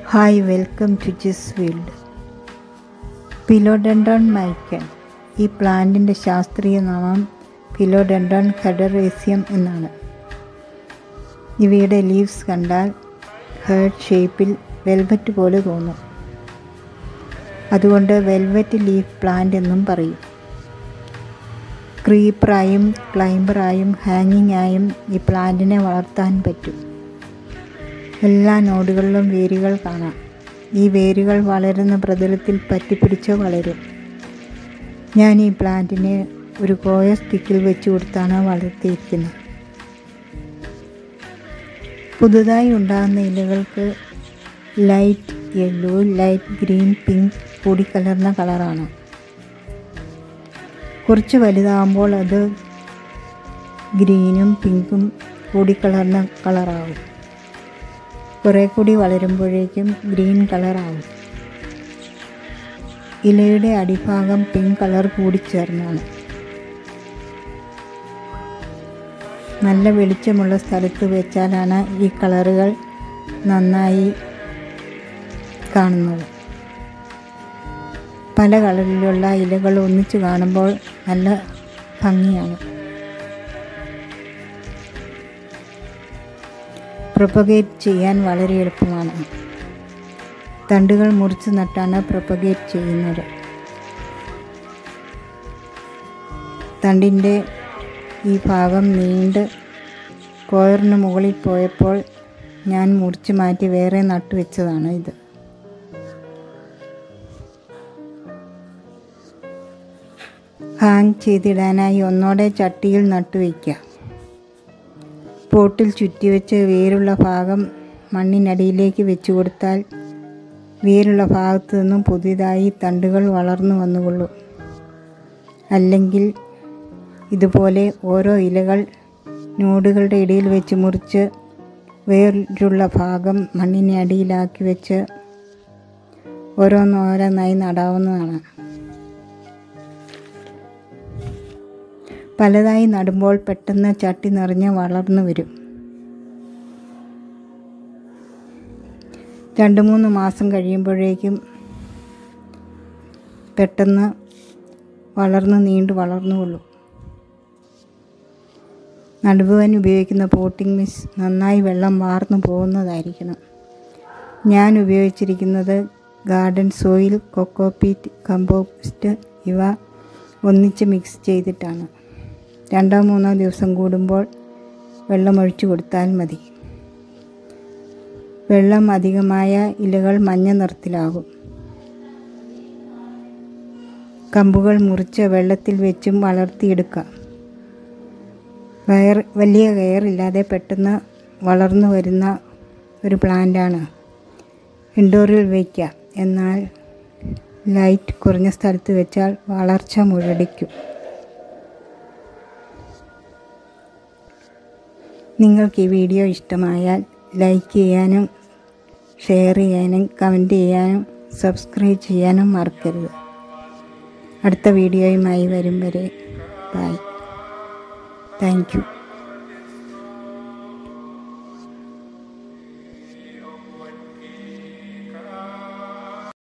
hi welcome to ജിസ് വീൽഡ് philodendron micans ഈ പ്ലാന്റിൻ്റെ ശാസ്ത്രീയ നാമം പിലോഡെൻഡോൺ ഹെഡറേസിയം എന്നാണ് ഇവയുടെ ലീവ്സ് കണ്ടാൽ ഹേർട്ട് ഷേപ്പിൽ വെൽവെറ്റ് പോലെ തോന്നും അതുകൊണ്ട് വെൽവെറ്റ് ലീഫ് പ്ലാന്റ് എന്നും പറയും ക്രീപ്പറായും ക്ലൈംബറായും ഹാങ്ങിങ് ആയും ഈ പ്ലാന്റിനെ വളർത്താൻ പറ്റും എല്ലാ നോഡുകളിലും വേരുകൾ കാണാം ഈ വേരുകൾ വളരുന്ന പ്രതലത്തിൽ പറ്റിപ്പിടിച്ച് വളരും ഞാൻ ഈ പ്ലാന്റിനെ ഒരു കോയ സ്റ്റിക്കിൽ വെച്ച് കൊടുത്താണ് വളർത്തിയിരിക്കുന്നത് പുതുതായി ഉണ്ടാകുന്ന ഇലകൾക്ക് light yellow light green pink കൂടിക്കലർന്ന കളറാണ് കുറച്ച് വലുതാകുമ്പോൾ അത് ഗ്രീനും പിങ്കും കൂടിക്കലർന്ന കളറാകും കുറേ കൂടി വളരുമ്പോഴേക്കും ഗ്രീൻ കളറാകും ഇലയുടെ അടിഭാഗം പിങ്ക് കളർ കൂടിച്ചേർന്നാണ് നല്ല വെളിച്ചമുള്ള സ്ഥലത്ത് വെച്ചാലാണ് ഈ കളറുകൾ നന്നായി കാണുന്നത് പല കളറിലുള്ള ഇലകൾ ഒന്നിച്ച് കാണുമ്പോൾ നല്ല ഭംഗിയാണ് പ്രൊപ്പഗേറ്റ് ചെയ്യാൻ വളരെ എളുപ്പമാണ് തണ്ടുകൾ മുറിച്ച് നട്ടാണ് പ്രൊപ്പഗേറ്റ് ചെയ്യുന്നത് തണ്ടിൻ്റെ ഈ ഭാഗം നീണ്ട് കോയറിന് മുകളിൽ പോയപ്പോൾ ഞാൻ മുറിച്ച് മാറ്റി വേറെ നട്ടുവെച്ചതാണ് ഇത് ഹാങ് ചെയ്തിടാനായി ഒന്നോടെ ചട്ടിയിൽ നട്ടുവയ്ക്കുക പോട്ടിൽ ചുറ്റിവെച്ച് വേരുള്ള ഭാഗം മണ്ണിനടിയിലേക്ക് വെച്ച് കൊടുത്താൽ വേരുള്ള ഭാഗത്തു നിന്നും പുതിയതായി തണ്ടുകൾ വളർന്നു വന്നുകൊള്ളും അല്ലെങ്കിൽ ഇതുപോലെ ഓരോ ഇലകൾ നോടുകളുടെ ഇടയിൽ വെച്ച് മുറിച്ച് വേരുള്ള ഭാഗം മണ്ണിനെ അടിയിലാക്കി വെച്ച് ഓരോന്നോരോന്നായി നടാവുന്നതാണ് പലതായി നടുമ്പോൾ പെട്ടെന്ന് ചട്ടി നിറഞ്ഞ് വളർന്നു വരും രണ്ട് മൂന്ന് മാസം കഴിയുമ്പോഴേക്കും പെട്ടെന്ന് വളർന്ന് നീണ്ടു വളർന്നുകൊള്ളും നടുവാൻ ഉപയോഗിക്കുന്ന പോട്ടിംഗ് മിക്സ് നന്നായി വെള്ളം വാർന്നു പോകുന്നതായിരിക്കണം ഞാൻ ഉപയോഗിച്ചിരിക്കുന്നത് ഗാർഡൻ സോയിൽ കൊക്കോപീറ്റ് കമ്പോസ്റ്റ് ഇവ ഒന്നിച്ച് മിക്സ് ചെയ്തിട്ടാണ് രണ്ടോ മൂന്നോ ദിവസം കൂടുമ്പോൾ വെള്ളമൊഴിച്ചു കൊടുത്താൽ മതി വെള്ളം അധികമായ ഇലകൾ മഞ്ഞ നിറത്തിലാകും കമ്പുകൾ മുറിച്ച് വെള്ളത്തിൽ വെച്ചും വളർത്തിയെടുക്കാം കയർ വലിയ കയറില്ലാതെ പെട്ടെന്ന് വളർന്നു വരുന്ന ഒരു പ്ലാന്റാണ് ഇൻഡോറിൽ വയ്ക്കാം എന്നാൽ ലൈറ്റ് കുറഞ്ഞ സ്ഥലത്ത് വെച്ചാൽ വളർച്ച മുരടിക്കും നിങ്ങൾക്ക് ഈ വീഡിയോ ഇഷ്ടമായാൽ ലൈക്ക് ചെയ്യാനും ഷെയർ ചെയ്യാനും കമൻറ്റ് ചെയ്യാനും സബ്സ്ക്രൈബ് ചെയ്യാനും മറക്കരുത് അടുത്ത വീഡിയോയുമായി വരും വരെ ബൈ താങ്ക് യു